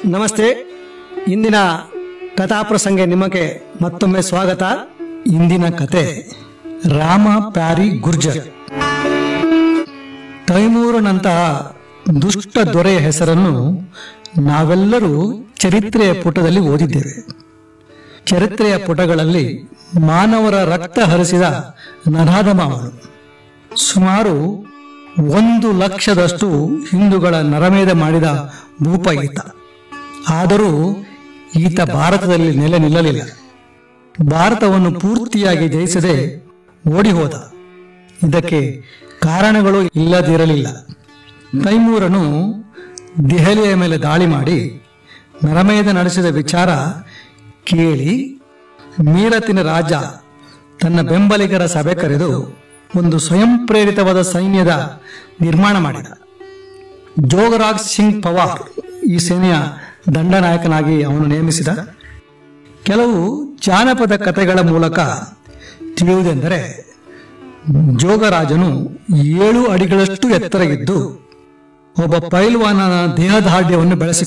ನಮಸ್ತೆ ಇಂದಿನ ಕಥಾಪ್ರಸಂಗ ನಿಮಗೆ ಮತ್ತೊಮ್ಮೆ ಸ್ವಾಗತ ಇಂದಿನ ಕತೆ ರಾಮ ಪ್ಯಾರಿ ಗುರ್ಜರ್ ತೈಮೂರನಂತಹ ದುಷ್ಟ ದೊರೆಯ ಹೆಸರನ್ನು ನಾವೆಲ್ಲರೂ ಚರಿತ್ರೆಯ ಪುಟದಲ್ಲಿ ಓದಿದ್ದೇವೆ ಚರಿತ್ರೆಯ ಪುಟಗಳಲ್ಲಿ ಮಾನವರ ರಕ್ತ ಹರಿಸಿದ ನರಾಧಮ ಅವನು ಸುಮಾರು ಒಂದು ಲಕ್ಷದಷ್ಟು ಹಿಂದೂಗಳ ನರಮೇಧ ಮಾಡಿದ ಭೂಪ ಈತ ಆದರೂ ಈತ ಭಾರತದಲ್ಲಿ ನೆಲೆ ನಿಲ್ಲಲಿಲ್ಲ ಭಾರತವನ್ನು ಪೂರ್ತಿಯಾಗಿ ಜಯಿಸದೆ ಓಡಿ ಹೋದ ಇದಕ್ಕೆ ಕಾರಣಗಳು ಇಲ್ಲದಿರಲಿಲ್ಲ ತೈಮೂರನು ದೆಹಲಿಯ ಮೇಲೆ ದಾಳಿ ಮಾಡಿ ನರಮೇಧ ನಡೆಸಿದ ವಿಚಾರ ಕೇಳಿ ಮೀರತಿನ ರಾಜ ತನ್ನ ಬೆಂಬಲಿಗರ ಸಭೆ ಕರೆದು ಒಂದು ಸ್ವಯಂ ಪ್ರೇರಿತವಾದ ಸೈನ್ಯದ ನಿರ್ಮಾಣ ಮಾಡಿದ ಜೋಗರಾಜ್ ಸಿಂಗ್ ಪವಾರ್ ಈ ಸೇನೆಯ ದಂಡನಾಯಕನಾಗಿ ಅವನು ನೇಮಿಸಿದ ಕೆಲವು ಜಾನಪದ ಕಥೆಗಳ ಮೂಲಕ ತಿಳಿಯುವುದೆಂದರೆ ಜೋಗರಾಜನು ಏಳು ಅಡಿಗಳಷ್ಟು ಎತ್ತರ ಇದ್ದು ಒಬ್ಬ ಪೈಲ್ವಾನನ ದೇಹದಾಢ್ಯವನ್ನು ಬೆಳೆಸಿ